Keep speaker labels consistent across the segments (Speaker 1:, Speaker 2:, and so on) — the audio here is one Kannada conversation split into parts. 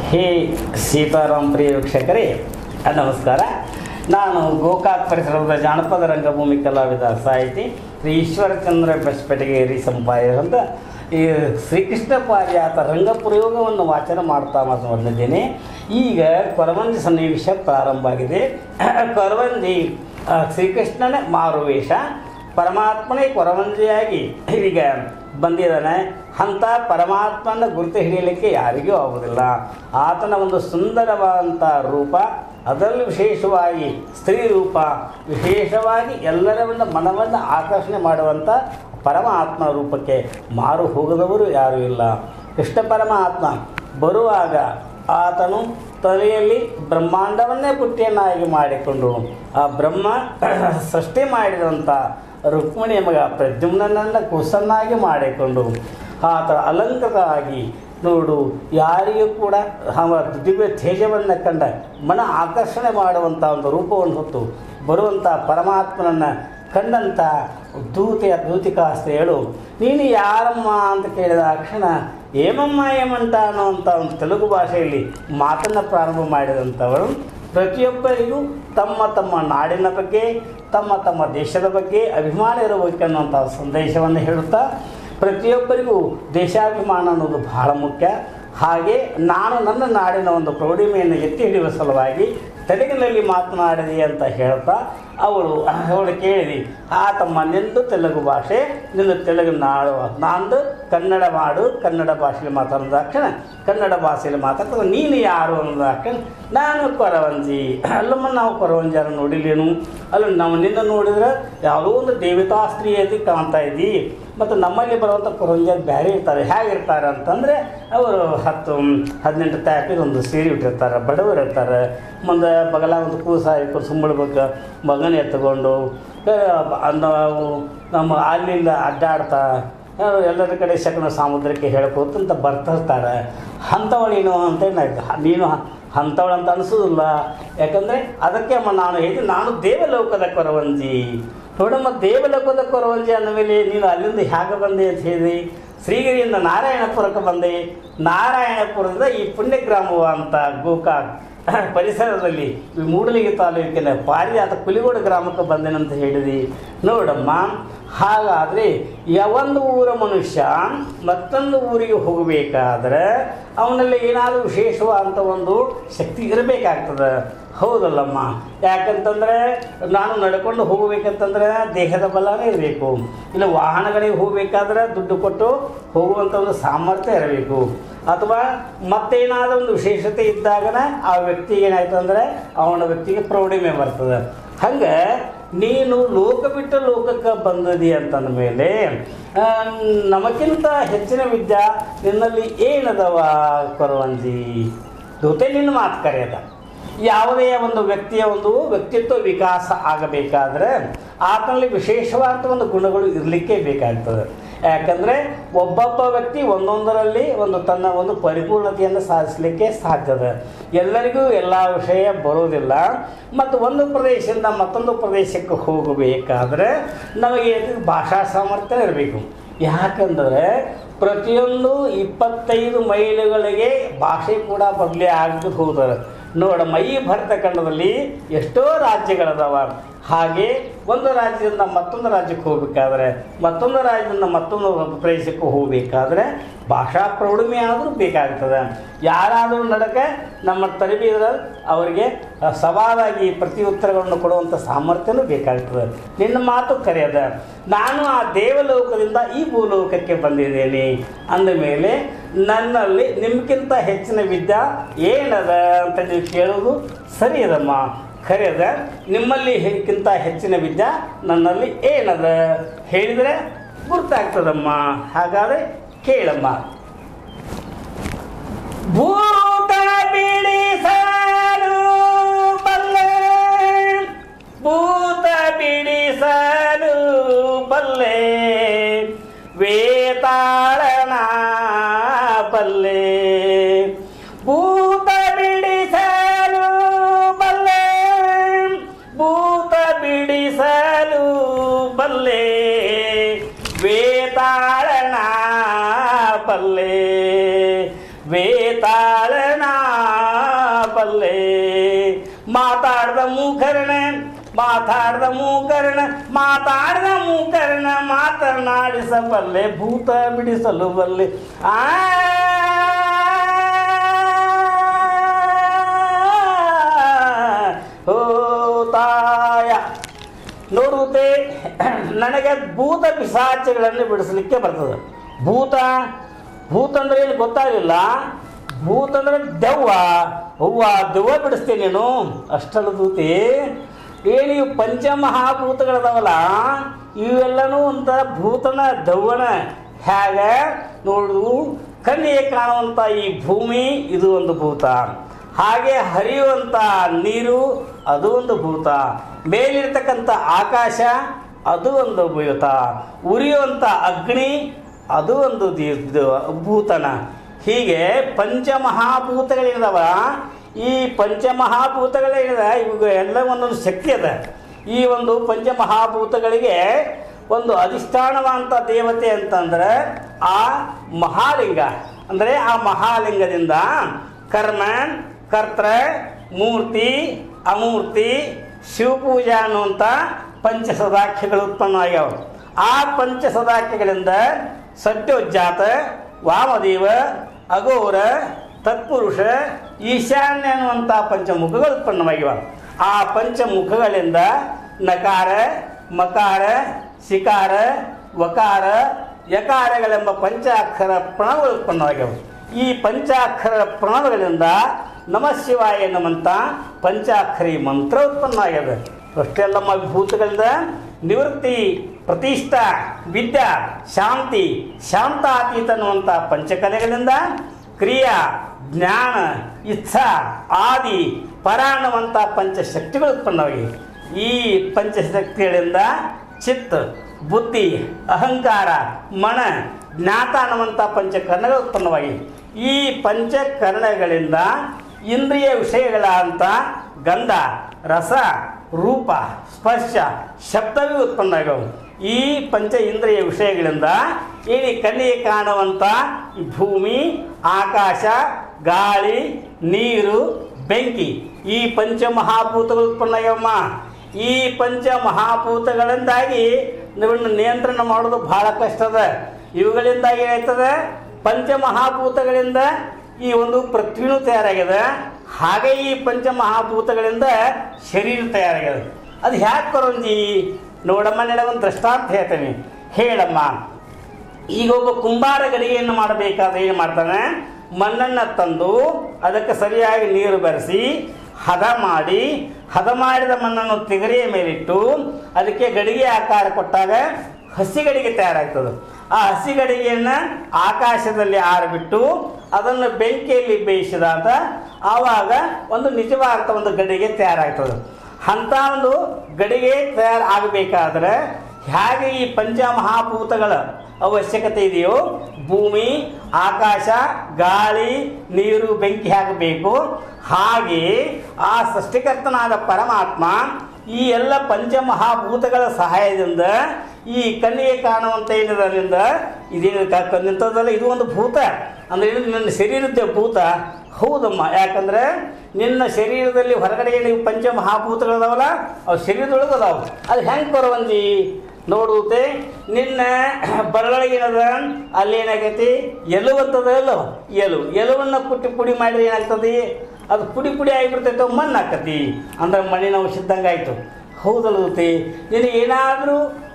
Speaker 1: ಹೇ ಸೀತಾರಾಮ್ ಪ್ರಿಯ ವೀಕ್ಷಕರೇ ನಮಸ್ಕಾರ ನಾನು ಗೋಕಾಕ್ ಪರಿಸರದ ಜಾನಪದ ರಂಗಭೂಮಿ ಕಲಾವಿದ ಸಾಹಿತಿ ಶ್ರೀ ಈಶ್ವರಚಂದ್ರ ಬೆಸ್ಪೆಟಗೇರಿ ಸಂಪಾಯ ಅಂತ ಈ ಶ್ರೀಕೃಷ್ಣ ಪಾರಿಯಾತ ರಂಗ ಪ್ರಯೋಗವನ್ನು ವಾಚನ ಮಾಡ್ತಾ ಮಾತು ಬಂದಿದ್ದೇನೆ ಈಗ ಕೊರವಂಜಿ ಸನ್ನಿವೇಶ ಪ್ರಾರಂಭ ಆಗಿದೆ ಕೊರವಂಜಿ ಆ, ಶ್ರೀಕೃಷ್ಣನ ಮಾರುವೇಷ ಪರಮಾತ್ಮನೇ ಕೊರವಂಜಿಯಾಗಿ ಈಗ ಬಂದಿದ್ದಾನೆ ಅಂಥ ಪರಮಾತ್ಮನ ಗುರುತು ಹಿಡಿಯಲಿಕ್ಕೆ ಯಾರಿಗೂ ಆಗುವುದಿಲ್ಲ ಆತನ ಒಂದು ಸುಂದರವಾದಂಥ ರೂಪ ಅದರಲ್ಲೂ ವಿಶೇಷವಾಗಿ ಸ್ತ್ರೀ ರೂಪ ವಿಶೇಷವಾಗಿ ಎಲ್ಲರನ್ನ ಮನವನ್ನು ಆಕರ್ಷಣೆ ಮಾಡುವಂಥ ಪರಮಾತ್ಮ ರೂಪಕ್ಕೆ ಮಾರು ಹೋಗದವರು ಯಾರೂ ಇಲ್ಲ ಕೃಷ್ಣ ಪರಮಾತ್ಮ ಬರುವಾಗ ಆತನು ತಲೆಯಲ್ಲಿ ಬ್ರಹ್ಮಾಂಡವನ್ನೇ ಪುಟ್ಟಿಯನ್ನಾಗಿ ಮಾಡಿಕೊಂಡು ಆ ಬ್ರಹ್ಮ ಸೃಷ್ಟಿ ಮಾಡಿದಂಥ ರುಕ್ಮಿಣಿಯ ಮಗ ಪ್ರದ್ಯುಮ್ನನ್ನು ಕುಸನ್ನಾಗಿ ಮಾಡಿಕೊಂಡು ಆತ ಅಲಂಕೃತವಾಗಿ ನೋಡು ಯಾರಿಗೂ ಕೂಡ ಅವ ದಿವ್ಯ ತೇಜವನ್ನು ಕಂಡ ಮನ ಆಕರ್ಷಣೆ ಮಾಡುವಂಥ ಒಂದು ರೂಪವನ್ನು ಹೊತ್ತು ಬರುವಂಥ ಪರಮಾತ್ಮನನ್ನು ಕಂಡಂಥ ದೂತೆಯ ದೂತಿಕಾಸ್ತ್ರೀಯಳು ನೀನು ಯಾರಮ್ಮ ಅಂತ ಕೇಳಿದ ಕ್ಷಣ ಏಮಮ್ಮ ಏಮಂಟ ಅನ್ನುವಂಥ ಒಂದು ತೆಲುಗು ಭಾಷೆಯಲ್ಲಿ ಮಾತನ್ನು ಪ್ರಾರಂಭ ಮಾಡಿದಂಥವರು ಪ್ರತಿಯೊಬ್ಬರಿಗೂ ತಮ್ಮ ತಮ್ಮ ನಾಡಿನ ಬಗ್ಗೆ ತಮ್ಮ ತಮ್ಮ ದೇಶದ ಬಗ್ಗೆ ಅಭಿಮಾನ ಇರಬೇಕನ್ನುವಂಥ ಸಂದೇಶವನ್ನು ಹೇಳುತ್ತಾ ಪ್ರತಿಯೊಬ್ಬರಿಗೂ ದೇಶಾಭಿಮಾನ ಅನ್ನೋದು ಬಹಳ ಮುಖ್ಯ ಹಾಗೆ ನಾನು ನನ್ನ ನಾಡಿನ ಒಂದು ಪ್ರೌಢಿಮೆಯನ್ನು ಎತ್ತಿ ಹಿಡಿಯುವ ಸಲುವಾಗಿ ತೆಲುಗಿನಲ್ಲಿ ಮಾತನಾಡಿದೆ ಅಂತ ಹೇಳ್ತಾ ಅವಳು ಅವಳು ಕೇಳಿದಿ ಆ ತಮ್ಮ ನಿಂದು ತೆಲುಗು ಭಾಷೆ ನಿಂದು ತೆಲುಗು ನಾಡು ನಂದು ಕನ್ನಡ ಮಾಡು ಕನ್ನಡ ಭಾಷೆಯಲ್ಲಿ ಮಾತಾಡಿದ ತಕ್ಷಣ ಕನ್ನಡ ಭಾಷೆಯಲ್ಲಿ ಮಾತಾಡ್ತಾರೆ ನೀನು ಯಾರು ಅನ್ನೋದು ತಕ್ಷಣ ನಾನು ಕೊರವಂಜಿ ಅಲ್ಲಮ್ಮ ನಾವು ಕೊರವಂಜಾರ ನೋಡಿಲ್ಲೇನು ಅಲ್ಲ ನಾವು ನಿನ್ನ ನೋಡಿದ್ರೆ ಯಾವುದೋ ಒಂದು ದೇವತಾ ಸ್ತ್ರೀಯದಿ ಕಾಣ್ತಾ ಇದ್ದಿ ಮತ್ತು ನಮ್ಮಲ್ಲಿ ಬರುವಂಥ ಕೊರವಂಜಾರು ಬೇರೆ ಇರ್ತಾರೆ ಹೇಗಿರ್ತಾರೆ ಅಂತಂದರೆ ಅವರು ಹತ್ತು ಹದಿನೆಂಟು ಟ್ಯಾಪಿಗೆ ಒಂದು ಸೀರೆ ಇಟ್ಟಿರ್ತಾರೆ ಬಡವರು ಇರ್ತಾರೆ ಮುಂದೆ ಬಗಲ ಒಂದು ಕೂಸ ಇಟ್ಕೊಂಡು ಸುಮ್ಮಳ್ಬೇಕು ಮಗನ ಎತ್ತುಕೊಂಡು ಆ, ನಾವು ನಮ್ಮ ಅಲ್ಲಿಂದ ಅಡ್ಡಾಡ್ತಾ ಆ, ಎಲ್ಲರ ಕಡೆ ಶಕನ ಸಾಮುದ್ರಕ್ಕೆ ಹೇಳ್ಕೊತಂತ ಬರ್ತಿರ್ತಾರೆ ಅಂಥವಳೇನು ಅಂತ ನಾ- ನೀನು ಅಂಥವಳು ಅಂತ ಅನಿಸೋದಿಲ್ಲ ಯಾಕಂದರೆ ಅದಕ್ಕೆ ಅಮ್ಮ ನಾನು ಹೇಳಿ ನಾನು ದೇವಲೋಕದ ಕೊರವಂಜಿ ನೋಡಮ್ಮ ದೇವಲೋಕದ ಕೊರವಂಜಿ ಅಂದ ಮೇಲೆ ನೀನು ಅಲ್ಲಿಂದ ಹೇಗೆ ಬಂದೆ ಅಂತ ಹೇಳಿ ಶ್ರೀಗಿರಿಯಿಂದ ನಾರಾಯಣಪುರಕ್ಕೆ ಬಂದೆ ನಾರಾಯಣಪುರದಿಂದ ಈ ಪುಣ್ಯಗ್ರಾಮವ ಅಂತ ಗೋಕಾಕ್ ಪರಿಸರದಲ್ಲಿ ಈ ಮೂಡಲಿಗೆ ತಾಲೂಕಿನ ಪಾರಿಜಾತ ಕುಲಿಗೋಡು ಗ್ರಾಮಕ್ಕೆ ಬಂದೆನಂತ ಹೇಳಿದಿ ನೋಡಮ್ಮ ಹಾಗಾದರೆ ಯಾವೊಂದು ಊರ ಮನುಷ್ಯ ಮತ್ತೊಂದು ಊರಿಗೆ ಹೋಗಬೇಕಾದ್ರೆ ಅವನಲ್ಲಿ ಏನಾದರೂ ವಿಶೇಷವಾದಂಥ ಒಂದು ಶಕ್ತಿ ಇರಬೇಕಾಗ್ತದೆ ಹೌದಲ್ಲಮ್ಮ ಯಾಕಂತಂದರೆ ನಾನು ನಡ್ಕೊಂಡು ಹೋಗಬೇಕಂತಂದ್ರೆ ದೇಹದ ಬಲನೇ ಇರಬೇಕು ಇಲ್ಲ ವಾಹನಗಳಿಗೆ ಹೋಗಬೇಕಾದ್ರೆ ದುಡ್ಡು ಕೊಟ್ಟು ಹೋಗುವಂಥ ಒಂದು ಸಾಮರ್ಥ್ಯ ಇರಬೇಕು ಅಥವಾ ಮತ್ತೇನಾದರೂ ಒಂದು ವಿಶೇಷತೆ ಇದ್ದಾಗನ ಆ ವ್ಯಕ್ತಿಗೆ ಏನಾಯ್ತು ಅಂದರೆ ಅವನ ವ್ಯಕ್ತಿಗೆ ಪ್ರೌಢಿಮೆ ಬರ್ತದೆ ಹಂಗೆ ನೀನು ಲೋಕ ಬಿಟ್ಟ ಲೋಕಕ್ಕೆ ಬಂದದಿ ಅಂತಂದ ಮೇಲೆ ಆ, ನಮಗಿಂತ ಹೆಚ್ಚಿನ ವಿದ್ಯಾ ನಿನ್ನಲ್ಲಿ ಏನದವ ಕೊರವಂಜಿ ಜೊತೆ ನಿನ್ನ ಮಾತು ಕರೆಯದ ಯಾವುದೇ ಒಂದು ವ್ಯಕ್ತಿಯ ಒಂದು ವ್ಯಕ್ತಿತ್ವ ವಿಕಾಸ ಆಗಬೇಕಾದ್ರೆ ಆತನಲ್ಲಿ ವಿಶೇಷವಾದ ಒಂದು ಗುಣಗಳು ಇರಲಿಕ್ಕೆ ಬೇಕಾಗ್ತದೆ ಯಾಕಂದರೆ ಒಬ್ಬೊಬ್ಬ ವ್ಯಕ್ತಿ ಒಂದೊಂದರಲ್ಲಿ ಒಂದು ತನ್ನ ಒಂದು ಪರಿಪೂರ್ಣತೆಯನ್ನು ಸಾಧಿಸಲಿಕ್ಕೆ ಸಾಧ್ಯದ ಎಲ್ಲರಿಗೂ ಎಲ್ಲ ವಿಷಯ ಬರೋದಿಲ್ಲ ಮತ್ತು ಒಂದು ಪ್ರದೇಶದಿಂದ ಮತ್ತೊಂದು ಪ್ರದೇಶಕ್ಕೆ ಹೋಗಬೇಕಾದ್ರೆ ನಮಗೆ ಭಾಷಾ ಸಾಮರ್ಥ್ಯ ಇರಬೇಕು ಯಾಕಂದರೆ ಪ್ರತಿಯೊಂದು ಇಪ್ಪತ್ತೈದು ಮೈಲುಗಳಿಗೆ ಭಾಷೆ ಕೂಡ ಬದಲಿ ಆಗದು ಹೋದರೆ ನೋಡಮ್ಮ ಈ ಭರತ ಖಂಡದಲ್ಲಿ ಎಷ್ಟೋ ರಾಜ್ಯಗಳದಾವ ಹಾಗೆ ಒಂದು ರಾಜ್ಯದಿಂದ ಮತ್ತೊಂದು ರಾಜ್ಯಕ್ಕೆ ಹೋಗಬೇಕಾದ್ರೆ ಮತ್ತೊಂದು ರಾಜ್ಯದಿಂದ ಮತ್ತೊಂದು ಪ್ರದೇಶಕ್ಕೆ ಹೋಗಬೇಕಾದ್ರೆ ಭಾಷಾ ಪ್ರೌಢಿಮೆ ಆದರೂ ಬೇಕಾಗ್ತದೆ ಯಾರಾದರೂ ನಡಕ ನಮ್ಮ ತರಬೇತಿ ಅವರಿಗೆ ಸವಾಲಾಗಿ ಪ್ರತಿ ಉತ್ತರಗಳನ್ನು ಕೊಡುವಂಥ ಸಾಮರ್ಥ್ಯನೂ ಬೇಕಾಗ್ತದೆ ನಿನ್ನ ಮಾತು ಕರೆಯದ ನಾನು ಆ ದೇವಲೋಕದಿಂದ ಈ ಭೂಲೋಕಕ್ಕೆ ಬಂದಿದ್ದೇನೆ ಅಂದ ಮೇಲೆ ನನ್ನಲ್ಲಿ ನಿಮ್ಗಿಂತ ಹೆಚ್ಚಿನ ವಿದ್ಯಾ ಏನದ ಅಂತ ನೀವು ಕೇಳೋದು ಸರಿ ಅದಮ್ಮ ಖರೆಯದ ನಿಮ್ಮಲ್ಲಿ ಹೇಗಿಂತ ಹೆಚ್ಚಿನ ವಿದ್ಯಾ ನನ್ನಲ್ಲಿ ಏನದ ಹೇಳಿದರೆ ಗುರ್ತಾಗ್ತದಮ್ಮ ಹಾಗಾದರೆ ಕೇಳಮ್ಮ ಭೂತ ಬಿಡಿಸಲು ಬಲ್ಲೆ ಭೂತ ಬಿಡಿಸಲು ಬಲ್ಲೆ ವೇತಾಳನ ಬಲ್ಲೆ ಭೂತ ಬಿಡಿಸಲು ಬಲ್ಲೆ ಭೂತ ಬಿಡಿಸಲು ಬಲ್ಲೆ ವೇತಾಳನ ಬಲ್ಲೆ ವೇತಾಳನ ಮೂಕರ್ಣ ಮಾತಾಡ್ದ ಮೂಕರ್ಣ ಮಾತಾಡ್ದ ಮೂಕರ್ಣ ಮಾತನಾಡಿಸಬಲ್ಲೆ ಭೂತ ಬಿಡಿಸಲು ಬಲ್ಲೆ ಆ ಓ ತಾಯ ನೋಡುತ್ತೆ ನನಗೆ ಭೂತ ಪಿಸಾಚಗಳನ್ನು ಬಿಡಿಸಲಿಕ್ಕೆ ಬರ್ತದೆ ಭೂತ ಭೂತ ಅಂದ್ರೆ ಏನು ಗೊತ್ತಾಗಲಿಲ್ಲ ಭೂತ ಅಂದ್ರೆ ದೆವ್ವ ಹೂವ ದೆವ್ವ ಬಿಡಿಸ್ತೀನಿ ನೀನು ಅಷ್ಟಲ್ಲ ದೂತಿ ಏನು ಇವು ಪಂಚಮಹಾಭೂತಗಳದಾವಲ್ಲ ಇವೆಲ್ಲನೂ ಒಂಥರ ಭೂತನ ದೆವ್ವನ ಹೇಗೆ ನೋಡು ಕಣ್ಣಿಗೆ ಕಾಣುವಂಥ ಈ ಭೂಮಿ ಇದು ಒಂದು ಭೂತ ಹಾಗೆ ಹರಿಯುವಂಥ ನೀರು ಅದು ಒಂದು ಭೂತ ಮೇಲಿರ್ತಕ್ಕಂಥ ಆಕಾಶ ಅದು ಒಂದು ಭೂತ ಉರಿಯುವಂಥ ಅಗ್ನಿ ಅದು ಒಂದು ದಿ- ಇದು ಭೂತನ ಹೀಗೆ ಪಂಚಮಹಾಭೂತಗಳಿದಾವ ಈ ಪಂಚಮಹಾಭೂತಗಳೇನಿದೆ ಇವಾಗ ಎಲ್ಲ ಒಂದೊಂದು ಶಕ್ತಿ ಅದ ಈ ಒಂದು ಪಂಚಮಹಾಭೂತಗಳಿಗೆ ಒಂದು ಅಧಿಷ್ಠಾನವಂತ ದೇವತೆ ಅಂತಂದ್ರೆ ಆ ಮಹಾಲಿಂಗ ಅಂದರೆ ಆ ಮಹಾಲಿಂಗದಿಂದ ಕರ್ಮ ಕರ್ತ ಮೂರ್ತಿ ಅಮೂರ್ತಿ ಶಿವಪೂಜಾ ಅನ್ನುವಂಥ ಪಂಚಸದಾಖ್ಯಗಳು ಉತ್ಪನ್ನವಾಗ್ಯಾವ ಆ ಪಂಚಸದಾಖ್ಯಗಳಿಂದ ಸತ್ಯೋಜ್ಜಾತ ವಾಮದೇವ ಅಗೋರ ತತ್ಪುರುಷ ಈಶಾನ್ಯ ಅನ್ನುವಂಥ ಪಂಚಮುಖಗಳು ಉತ್ಪನ್ನವಾಗಿವೆ ಆ ಪಂಚಮುಖಗಳಿಂದ ನಕಾರ ಮಕಾರ ಶಿಕಾರ ವಕಾರ ಯಕಾರಗಳೆಂಬ ಪಂಚಾಕ್ಷರ ಪ್ರಣವಗಳು ಉತ್ಪನ್ನವಾಗಿವೆ ಈ ಪಂಚಾಕ್ಷರ ಪ್ರಣವಗಳಿಂದ ನಮಃ ಶಿವಾಯ ಎನ್ನುವಂಥ ಪಂಚಾಕ್ಷರಿ ಮಂತ್ರ ಉತ್ಪನ್ನವಾಗಿದೆ ಅಷ್ಟೆಲ್ಲ ಭೂತಗಳಿಂದ ನಿವೃತ್ತಿ ಪ್ರತಿಷ್ಠಾ ವಿದ್ಯಾ ಶಾಂತಿ ಶಾಂತಾತೀತ ಅನ್ನುವಂಥ ಪಂಚಕಲೆಗಳಿಂದ ಕ್ರಿಯಾ ಜ್ಞಾನ ಇಚ್ಛಾ ಆದಿ ಪರ ಅನ್ನುವಂಥ ಪಂಚಶಕ್ತಿಗಳು ಉತ್ಪನ್ನವಾಗಿವೆ ಈ ಪಂಚಶಕ್ತಿಗಳಿಂದ ಚಿತ್ತ ಬುದ್ಧಿ ಅಹಂಕಾರ ಮನ ಜ್ಞಾತ ಅನ್ನುವಂಥ ಪಂಚಕರ್ಣಗಳು ಉತ್ಪನ್ನವಾಗಿವೆ ಈ ಪಂಚಕರ್ಣಗಳಿಂದ ಇಂದ್ರಿಯ ವಿಷಯಗಳಂತ ಗಂಧ ರಸ ರೂಪ ಸ್ಪರ್ಶ ಶಬ್ದವೇ ಉತ್ಪನ್ನ ಆಗ್ಯಾವ ಈ ಪಂಚ ಇಂದ್ರಿಯ ವಿಷಯಗಳಿಂದ ಈ ಕಣ್ಣಿಗೆ ಕಾಣುವಂಥ ಈ ಭೂಮಿ ಆಕಾಶ ಗಾಳಿ ನೀರು ಬೆಂಕಿ ಈ ಪಂಚಮಹಾಭೂತಗಳು ಉತ್ಪನ್ನ ಆಗ್ಯಾವಮ್ಮ ಈ ಪಂಚ ಮಹಾಭೂತಗಳಿಂದಾಗಿ ಇವನ್ನು ನಿಯಂತ್ರಣ ಮಾಡೋದು ಬಹಳ ಕಷ್ಟ ಅದ ಇವುಗಳಿಂದಾಗಿ ಏನಾಯ್ತದೆ ಪಂಚಮಹಾಭೂತಗಳಿಂದ ಈ ಒಂದು ಪೃಥ್ವಿನೂ ತಯಾರಾಗಿದೆ ಹಾಗೆ ಈ ಪಂಚಮಹಾಭೂತಗಳಿಂದ ಶರೀರ ತಯಾರಾಗಿದೆ ಅದು ಹ್ಯಾಕೆ ಕೊರಂಜಿ ನೋಡಮ್ಮ ನೆಲ ಒಂದು ದೃಷ್ಟಾಂತ ಹೇಳ್ತೇನೆ ಹೇಳಮ್ಮ ಈಗ ಒಬ್ಬ ಕುಂಬಾರ ಗಡಿಗೆಯನ್ನು ಮಾಡಬೇಕಾದ್ರೆ ಏನು ಮಾಡ್ತಾನೆ ಮಣ್ಣನ್ನು ತಂದು ಅದಕ್ಕೆ ಸರಿಯಾಗಿ ನೀರು ಬೆರೆಸಿ ಹದ ಮಾಡಿ ಹದ ಮಾಡಿದ ಮಣ್ಣನ್ನು ತಿಗರಿಯ ಮೇಲಿಟ್ಟು ಅದಕ್ಕೆ ಗಡಿಗೆ ಆಕಾರ ಕೊಟ್ಟಾಗ ಹಸಿ ಗಡಿಗೆ ತಯಾರಾಗ್ತದೆ ಆ ಹಸಿ ಗಡಿಗೆಯನ್ನು ಆಕಾಶದಲ್ಲಿ ಆರಬಿಟ್ಟು ಅದನ್ನು ಬೆಂಕಿಯಲ್ಲಿ ಬೇಯಿಸಿದಾಗ ಆವಾಗ ಒಂದು ನಿಜವಾದ ಒಂದು ಗಡಿಗೆ ತಯಾರಾಗ್ತದೆ ಅಂಥ ಒಂದು ಗಡಿಗೆ ತಯಾರು ಆಗಬೇಕಾದ್ರೆ ಹೇಗೆ ಈ ಪಂಚಮಹಾಭೂತಗಳ ಅವಶ್ಯಕತೆ ಇದೆಯೋ ಭೂಮಿ ಆಕಾಶ ಗಾಳಿ ನೀರು ಬೆಂಕಿ ಹಾಕಬೇಕು ಹಾಗೆ ಆ ಸೃಷ್ಟಿಕರ್ತನಾದ ಪರಮಾತ್ಮ ಈ ಎಲ್ಲ ಪಂಚಮಹಾಭೂತಗಳ ಸಹಾಯದಿಂದ ಈ ಕಣ್ಣಿಗೆ ಕಾಣುವಂಥ ಏನಿರೋದ್ರಿಂದ ಇದೇನು ಕ- ನಿಂತದಲ್ಲ ಇದು ಒಂದು ಭೂತ ಅಂದರೆ ಇದು ನನ್ನ ಶರೀರದ ಭೂತ ಹೌದಮ್ಮ ಯಾಕಂದ್ರೆ ನಿನ್ನ ಶರೀರದಲ್ಲಿ ಹೊರಗಡೆ ನೀವು ಪಂಚಮಹಾಭೂತಗಳದಾವಲ್ಲ ಅವು ಶರೀರದೊಳಗೆ ಅದಾವು ಅದು ಹೆಂಗೆ ಬರುವಂದಿ ನೋಡುತ್ತೆ ನಿನ್ನ ಬರಳೊಳಗೇನದ ಅಲ್ಲಿ ಏನಾಗೈತಿ ಎಲುವಂತದ ಎಲ್ಲೋ ಎಲು ಎಲುವನ್ನು ಪುಟ್ಟಿ ಪುಡಿ ಮಾಡಿದ್ರೆ ಏನಾಗ್ತದೆ ಅದು ಪುಡಿ ಪುಡಿ ಆಗಿಬಿಡ್ತೈತೆ ಮಣ್ಣು ಹಾಕತಿ ಅಂದ್ರೆ ಮಣ್ಣಿನ ಅಂಶ ಇದ್ದಂಗೆ ಆಯಿತು ಹೌದಲ್ಲತಿ ನಿನಗೆ ಏನಾದರೂ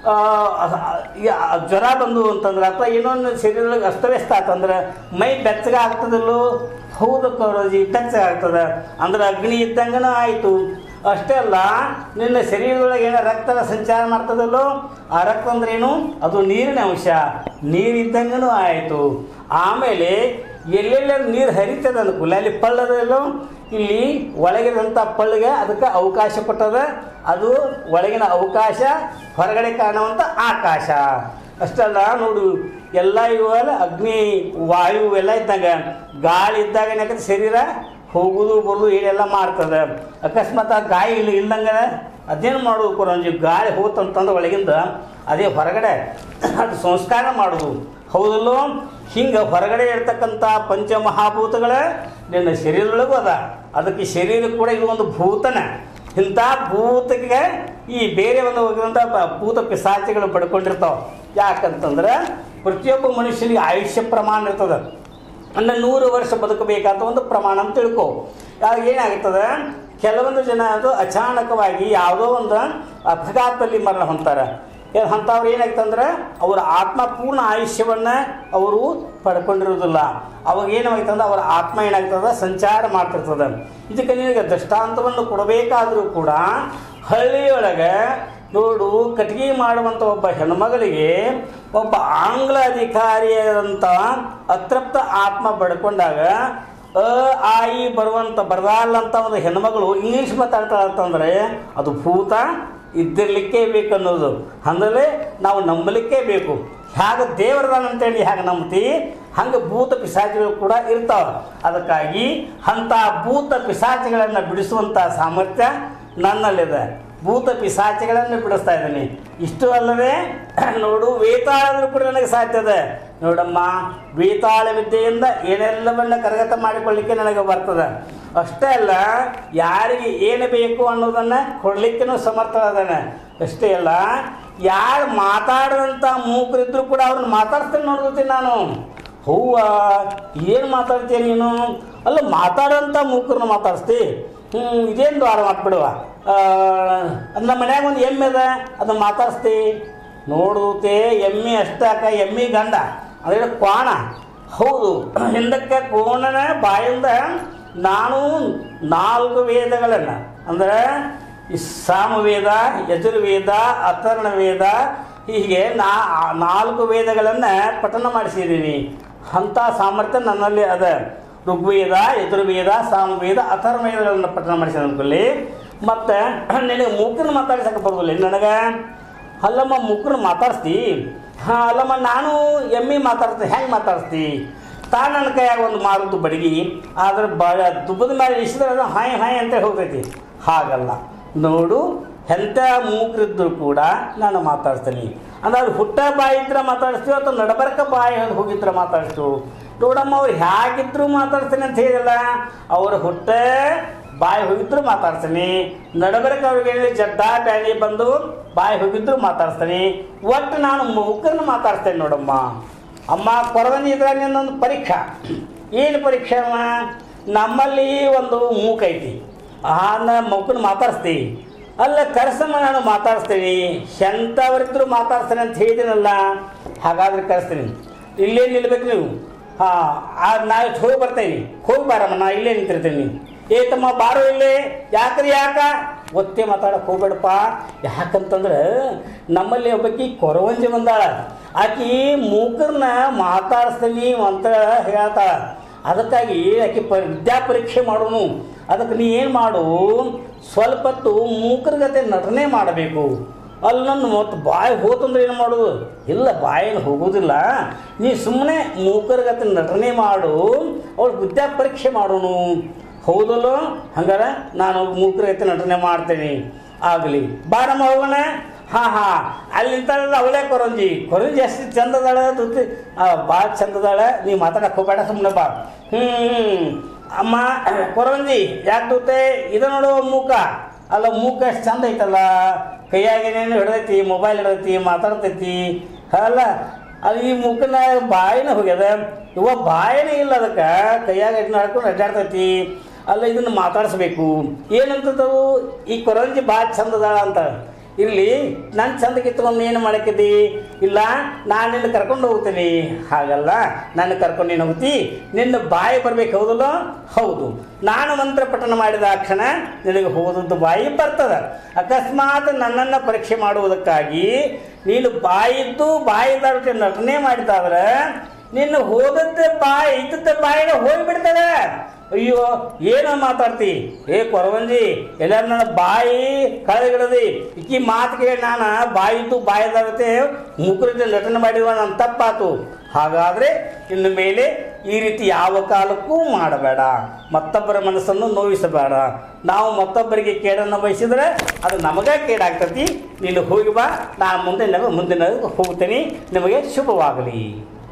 Speaker 1: ಜ್ವರ ಬಂದು ಅಂತಂದ್ರೆ ಅಥವಾ ಏನೊಂದು ಶರೀರದೊಳಗೆ ಅಸ್ತವ್ಯಸ್ತ ಆತಂದ್ರೆ ಮೈ ಬೆಚ್ಚಗೆ ಆಗ್ತದಲ್ಲೋ ಹೌದು ಕರೋಜಿ ಬೆಚ್ಚಗೆ ಆಗ್ತದೆ ಅಂದ್ರೆ ಅಗ್ನಿ ಇದ್ದಂಗನೂ ಆಯಿತು ಅಷ್ಟೇ ಅಲ್ಲ ನಿನ್ನ ಶರೀರದೊಳಗೆ ಏನೋ ರಕ್ತದ ಸಂಚಾರ ಮಾಡ್ತದಲ್ಲೋ ಆ ರಕ್ತ ಅಂದ್ರೇನು ಅದು ನೀರಿನ ಅಂಶ ನೀರಿದ್ದಂಗನೂ ಆಯಿತು ಆಮೇಲೆ ಎಲ್ಲೆಲ್ಲ ನೀರು ಹರಿತದ ಅನುಕೂಲ ಅಲ್ಲಿ ಪಳ್ಳದಲ್ಲೋ ಇಲ್ಲಿ ಒಳಗಿದಂಥ ಪಳ್ಳಿಗೆ ಅದಕ್ಕೆ ಅವಕಾಶ ಕೊಟ್ಟದ ಅದು ಒಳಗಿನ ಅವಕಾಶ ಹೊರಗಡೆ ಕಾಣುವಂಥ ಆಕಾಶ ಅಷ್ಟಲ್ಲ ನೋಡು ಎಲ್ಲ ಇವೆಲ್ಲ ಅಗ್ನಿ ವಾಯು ಎಲ್ಲ ಇದ್ದಾಗ ಗಾಳಿ ಇದ್ದಾಗ ಏನಾಗತ್ತೆ ಶರೀರ ಹೋಗುದು ಬರುದು ಏನೆಲ್ಲ ಮಾಡ್ತದೆ ಅಕಸ್ಮಾತ್ ಆ ಗಾಳಿ ಇಲ್ಲ ಇಲ್ದಂಗೆ ಅದೇನು ಮಾಡೋದು ಕೊರಂಜಿ ಗಾಳಿ ಹೋತಂತಂದ್ರೆ ಒಳಗಿಂದ ಅದೇ ಹೊರಗಡೆ ಅದು ಸಂಸ್ಕಾರ ಮಾಡೋದು ಹೌದಲ್ಲೋ ಹಿಂಗೆ ಹೊರಗಡೆ ಇರ್ತಕ್ಕಂಥ ಪಂಚಮಹಾಭೂತಗಳ ನಿನ್ನ ಶರೀರದೊಳಗೂ ಅದ ಅದಕ್ಕೆ ಶರೀರ ಕೂಡ ಇದು ಒಂದು ಭೂತನ ಇಂಥ ಭೂತಕ್ಕೆ ಈ ಬೇರೆ ಒಂದು ಹೋಗಿರುವಂಥ ಪ- ಭೂತ ಪಿಸಾಚಿಗಳು ಪಡ್ಕೊಂಡಿರ್ತಾವೆ ಯಾಕಂತಂದ್ರೆ ಪ್ರತಿಯೊಬ್ಬ ಮನುಷ್ಯನಿಗೆ ಆಯುಷ್ಯ ಪ್ರಮಾಣ ಇರ್ತದೆ ಅಂದ್ರೆ ನೂರು ವರ್ಷ ಬದುಕಬೇಕಾದ ಒಂದು ಪ್ರಮಾಣ ಅಂತ ತಿಳ್ಕೊ ಆಗ ಏನಾಗ್ತದೆ ಕೆಲವೊಂದು ಜನ ಅದು ಅಚಾನಕವಾಗಿ ಯಾವುದೋ ಒಂದು ಅಪಘಾತದಲ್ಲಿ ಮರಣ ಹೊಂತಾರೆ ಏ- ಅಂಥವ್ರು ಏನಾಗ್ತಂದ್ರೆ ಅವರ ಆತ್ಮ ಪೂರ್ಣ ಆಯುಷ್ಯವನ್ನು ಅವರು ಪಡ್ಕೊಂಡಿರೋದಿಲ್ಲ ಅವಾಗ ಏನಾಗ್ತಂದ್ರೆ ಅವರ ಆತ್ಮ ಏನಾಗ್ತದೆ ಸಂಚಾರ ಮಾಡ್ತಿರ್ತದೆ ಇದಕ್ಕೆ ನಿನಗೆ ದೃಷ್ಟಾಂತವನ್ನು ಕೊಡಬೇಕಾದರೂ ಕೂಡ ಹಳ್ಳಿಯೊಳಗೆ ನೋಡು ಕಟ್ಟಿಗೆ ಮಾಡುವಂಥ ಒಬ್ಬ ಹೆಣ್ಮಗಳಿಗೆ ಒಬ್ಬ ಆಂಗ್ಲ ಅಧಿಕಾರಿಯಾದಂಥ ಅತೃಪ್ತ ಆತ್ಮ ಬಡ್ಕೊಂಡಾಗ ಅ ಆ ಈ ಬರುವಂಥ ಬರದಾಲಂತ ಒಂದು ಹೆಣ್ಮಗಳು ಇಂಗ್ಲೀಷ್ ಮಾತಾಡ್ತಾಳೆ ಅಂತಂದರೆ ಅದು ಭೂತ ಇದ್ದಿರಲಿಕ್ಕೆ ಬೇಕು ಅನ್ನೋದು ಅಂದರೆ ನಾವು ನಂಬಲಿಕ್ಕೆ ಬೇಕು ಹ್ಯಾಗೆ ದೇವರದಾನ ಅಂತೇಳಿ ಹ್ಯಾಗೆ ನಂಬ್ತಿ ಹಂಗೆ ಭೂತ ಪಿಶಾಚಿಗಳು ಕೂಡ ಇರ್ತಾವೆ ಅದಕ್ಕಾಗಿ ಅಂಥ ಭೂತ ಪಿಶಾಚಿಗಳನ್ನು ಬಿಡಿಸುವಂಥ ಸಾಮರ್ಥ್ಯ ನನ್ನಲ್ಲಿದೆ ಭೂತ ಪಿಶಾಚಿಗಳನ್ನು ಬಿಡಿಸ್ತಾ ಇದ್ದೀನಿ ಇಷ್ಟು ಅಲ್ಲದೆ ನೋಡು ವೇತಾಳಾದರೂ ಕೂಡ ನನಗೆ ಸಾಧ್ಯ ಇದೆ ನೋಡಮ್ಮ ವೇತಾಳ ವಿದ್ಯೆಯಿಂದ ಏನೆಲ್ಲವನ್ನ ಕರಗತ ಮಾಡಿಕೊಳ್ಳಿಕ್ಕೆ ನನಗೆ ಬರ್ತದೆ ಅಷ್ಟೇ ಅಲ್ಲ ಯಾರಿಗೆ ಏನು ಬೇಕು ಅನ್ನೋದನ್ನು ಕೊಡಲಿಕ್ಕೂ ಸಮರ್ಥವಾದಾನೆ ಅಷ್ಟೇ ಅಲ್ಲ ಯಾರು ಮಾತಾಡದಂಥ ಮೂಕರಿದ್ರು ಕೂಡ ಅವ್ರನ್ನ ಮಾತಾಡ್ತೇನೆ ನೋಡ್ತೀನಿ ನಾನು ಹೂವ ಏನು ಮಾತಾಡ್ತೀಯ ನೀನು ಅಲ್ಲ ಮಾತಾಡೋಂಥ ಮೂಕರನ್ನ ಮಾತಾಡಿಸ್ತಿ ಹ್ಞೂ ಇದೇನು ದ್ವಾರ ಮಾತ್ಬಿಡುವ ಅದು ನಮ್ಮ ಮನ್ಯಾಗ ಒಂದು ಎಮ್ಮೆ ಅದ ಅದನ್ನ ಮಾತಾಡಿಸ್ತಿ ನೋಡುತ್ತೆ ಎಮ್ಮೆ ಅಷ್ಟಾಕ ಎಮ್ಮೆ ಗಂಡ ಅಂದರೆ ಕ್ವಾಣ ಹೌದು ಹಿಂದಕ್ಕೆ ಕೋಣನ ಬಾಯಿಂದ ನಾನು ನಾಲ್ಕು ವೇದಗಳನ್ನು ಅಂದರೆ ಈ ಸಾಮವೇದ ಯಜುರ್ವೇದ ಅಥರ್ಣ ವೇದ ಹೀಗೆ ನಾ ಆ ನಾಲ್ಕು ವೇದಗಳನ್ನು ಪಠನ ಮಾಡಿಸಿದ್ದೀನಿ ಅಂಥ ಸಾಮರ್ಥ್ಯ ನನ್ನಲ್ಲಿ ಅದ ಋಗ್ವೇದ ಯಜುರ್ವೇದ ಸಾಮವೇದ ಅಥರ್ವವೇದಗಳನ್ನು ಪಠನ ಮಾಡಿಸಿದ ಅನ್ಕೊಳ್ಳಿ ಮತ್ತು ನಿನಗೆ ಮೂಕನ ಮಾತಾಡ್ಸಕ್ಕೆ ಬರೋದಿಲ್ಲ ನನಗೆ ಅಲ್ಲಮ್ಮ ಮುಕ್ರನ್ನ ಮಾತಾಡಿಸ್ತಿ ಹಾಂ ಅಲ್ಲಮ್ಮ ನಾನು ಎಮ್ಮಿ ಮಾತಾಡ್ತೀನಿ ಹೆಂಗೆ ಮಾತಾಡಿಸ್ತಿ ತಾ ನನ್ನ ಕೈಯಾಗ ಒಂದು ಮಾರುದು ಬಡಗಿ ಆದ್ರೆ ಬ ದುಬ್ಬದ ಮೇಲೆ ಇಸಿದ್ರೆ ಅದು ಹಾಯ್ ಹಾಯ್ ಅಂತ ಹೋಗ್ತೈತಿ ಹಾಗಲ್ಲ ನೋಡು ಎಂಥ ಮೂಕರಿದ್ರು ಕೂಡ ನಾನು ಮಾತಾಡ್ತೀನಿ ಅಂದ್ರೆ ಅದು ಹುಟ್ಟ ಬಾಯಿ ಇದ್ರೆ ಮಾತಾಡಿಸ್ತೀವಿ ಅಥವಾ ನಡಬರ್ಕ ಬಾಯಿ ಹೋಗಿದ್ರೆ ಮಾತಾಡಿಸ್ತು ನೋಡಮ್ಮ ಅವ್ರು ಹೇಗಿದ್ರು ಮಾತಾಡ್ತೀನಿ ಅಂತ ಹೇಳಿಲ್ಲ ಅವ್ರ ಹುಟ್ಟ ಬಾಯಿ ಹೋಗಿದ್ರು ಮಾತಾಡ್ತೀನಿ ನಡಬರಕ್ಕೆ ಅವ್ರಿಗೆ ಜಡ್ಡ ಬ್ಯಾನಿ ಬಂದು ಬಾಯಿ ಹೋಗಿದ್ರು ಮಾತಾಡ್ತೀನಿ ಒಟ್ಟು ನಾನು ಮೂಕರನ್ನ ಮಾತಾಡ್ತೇನೆ ನೋಡಮ್ಮ ಅಮ್ಮ ಕೊರವನಿ ಇದ್ರಾಗ ನಿನ್ನೊಂದು ಪರೀಕ್ಷಾ ಏನು ಪರೀಕ್ಷೆ ಅಮ್ಮ ನಮ್ಮಲ್ಲಿ ಒಂದು ಮೂಕ ಐತಿ ಆ ಮೂಕನ ಮಾತಾಡಿಸ್ತಿ ಅಲ್ಲ ಕರ್ಸಮ್ಮ ನಾನು ಮಾತಾಡಿಸ್ತೀನಿ ಎಂಥವರಿದ್ರು ಮಾತಾಡ್ತೀನಿ ಅಂತ ಹೇಳಿದ್ದೀನಲ್ಲ ಹಾಗಾದ್ರೆ ಕರೆಸ್ತೀನಿ ಇಲ್ಲೇ ನಿಲ್ಬೇಕು ನೀವು ಹಾಂ ನಾಳೆ ಹೋಗಿ ಬರ್ತೇನೆ ಹೋಗಿ ಬಾರಮ್ಮ ನಾ ಇಲ್ಲೇ ನಿಂತಿರ್ತೀನಿ ಏ ತಮ್ಮ ಬಾರೋ ಇಲ್ಲೇ ಯಾಕ್ರಿ ಯಾಕ ಒತ್ತೆ ಮಾತಾಡಕ್ಕೆ ಹೋಗ್ಬೇಡಪ್ಪ ಯಾಕಂತಂದ್ರೆ ನಮ್ಮಲ್ಲಿ ಒಬ್ಬಾಕಿ ಕೊರವಂಜಿ ಬಂದಾಳ ಆಕಿ ಮೂಕರನ್ನ ಮಾತಾಡಿಸ್ತೀನಿ ಅಂತ ಹೇಳ್ತಾಳ ಅದಕ್ಕಾಗಿ ಆಕೆ ಪ ವಿದ್ಯಾ ಪರೀಕ್ಷೆ ಮಾಡೋನು ಅದಕ್ಕೆ ನೀ ಏನು ಮಾಡು ಸ್ವಲ್ಪ ಹೊತ್ತು ಮೂಕರಗತೆ ನಟನೆ ಮಾಡಬೇಕು ಅಲ್ಲಿ ನನ್ನ ಮತ್ತು ಬಾಯಿ ಹೋತಂದ್ರೆ ಏನು ಮಾಡೋದು ಇಲ್ಲ ಬಾಯಿನ ಹೋಗೋದಿಲ್ಲ ನೀ ಸುಮ್ಮನೆ ಮೂಕರಗತೆ ನಟನೆ ಮಾಡು ಅವಳು ವಿದ್ಯಾ ಪರೀಕ್ಷೆ ಮಾಡೋನು ಹೌದಲ್ಲೋ ಹಂಗಾರೆ ನಾನು ಮೂಕರಗತೆ ನಟನೆ ಮಾಡ್ತೀನಿ ಆಗಲಿ ಬಾರಮ್ಮ ಹೋಗೋಣ ಹಾಂ ಹಾಂ ಅಲ್ಲಿ ನಿಂತಾಳಲ್ಲ ಅವಳೇ ಕೊರಂಜಿ ಕೊರಂಜಿ ಎಷ್ಟು ಚಂದದಾಳ ತುತ್ತಿ ಭಾಳ ಚಂದದಾಳ ನೀ ಮಾತಾಡಕ್ಕೆ ಹೋಗ್ಬೇಡ ಸುಮ್ಮನೆ ಬಾ ಹ್ಞೂ ಅಮ್ಮ ಕೊರಂಜಿ ಯಾಕೆ ತೂತೆ ಇದು ನೋಡು ಮೂಕ ಅಲ್ಲ ಮೂಕ ಎಷ್ಟು ಚಂದ ಐತಲ್ಲ ಕೈಯಾಗ ಏನೇನು ಹಿಡ್ದೈತಿ ಮೊಬೈಲ್ ಹಿಡ್ದೈತಿ ಮಾತಾಡ್ತೈತಿ ಅಲ್ಲ ಅದು ಈ ಮೂಕನ ಬಾಯಿನ ಹೋಗ್ಯದ ಇವ ಬಾಯಿನೇ ಇಲ್ಲ ಅದಕ್ಕೆ ಕೈಯಾಗ ಇದನ್ನ ಹಾಕೊಂಡು ಅಡ್ಡಾಡ್ತೈತಿ ಅಲ್ಲ ಇದನ್ನು ಮಾತಾಡಿಸ್ಬೇಕು ಏನಂತದವು ಈ ಕೊರಂಜಿ ಭಾಳ ಚಂದದಾಳ ಅಂತ ಇಲ್ಲಿ ನನ್ನ ಚಂದ ಕಿತ್ಕೊಂಡು ಏನು ಮಾಡಕ್ಕಿದ್ದಿ ಇಲ್ಲ ನಾನು ನಿನ್ನ ಕರ್ಕೊಂಡು ಹೋಗ್ತೀನಿ ಹಾಗಲ್ಲ ನನ್ನ ಕರ್ಕೊಂಡು ನೀನು ಹೋಗ್ತಿ ನಿನ್ನ ಬಾಯಿ ಬರ್ಬೇಕು ಹೌದಲ್ಲ ಹೌದು ನಾನು ಮಂತ್ರ ಪಠನ ಮಾಡಿದ ಆ ಕ್ಷಣ ನಿನಗೆ ಹೋದದ್ದು ಬಾಯಿ ಬರ್ತದೆ ಅಕಸ್ಮಾತ್ ನನ್ನನ್ನು ಪರೀಕ್ಷೆ ಮಾಡುವುದಕ್ಕಾಗಿ ನೀನು ಬಾಯಿದ್ದು ಬಾಯಿದಾರ ನಟನೆ ಮಾಡಿದಾದ್ರೆ ನಿನ್ನ ಹೋದದ್ದೇ ಬಾಯಿ ಇದ್ದದ್ದೇ ಬಾಯಿನ ಹೋಗಿಬಿಡ್ತದೆ ಅಯ್ಯೋ ಏನೋ ಮಾತಾಡ್ತಿ ಏ ಕೊರವಂಜಿ ಎಲ್ಲಾರು ನನ್ನ ಬಾಯಿ ಕಳೆದಿಡದಿ ಇಕ್ಕಿ ಮಾತು ಕೇಳಿ ನಾನು ಬಾಯಿದ್ದು ಬಾಯಿದಾಗತ್ತೆ ಮುಖರಿಂದ ನಟನೆ ಮಾಡಿರುವ ನನ್ನ ತಪ್ಪಾತು ಹಾಗಾದರೆ ಇನ್ನು ಮೇಲೆ ಈ ರೀತಿ ಯಾವ ಕಾಲಕ್ಕೂ ಮಾಡಬೇಡ ಮತ್ತೊಬ್ಬರ ಮನಸ್ಸನ್ನು ನೋವಿಸಬೇಡ ನಾವು ಮತ್ತೊಬ್ಬರಿಗೆ ಕೇಡನ್ನು ಬಯಸಿದರೆ ಅದು ನಮಗೆ ಕೇಡಾಗ್ತತಿ ನೀನು ಹೋಗಿ ಬಾ ನಾನು ಮುಂದೆ ಮುಂದಿನ ಹೋಗ್ತೀನಿ ನಿಮಗೆ ಶುಭವಾಗಲಿ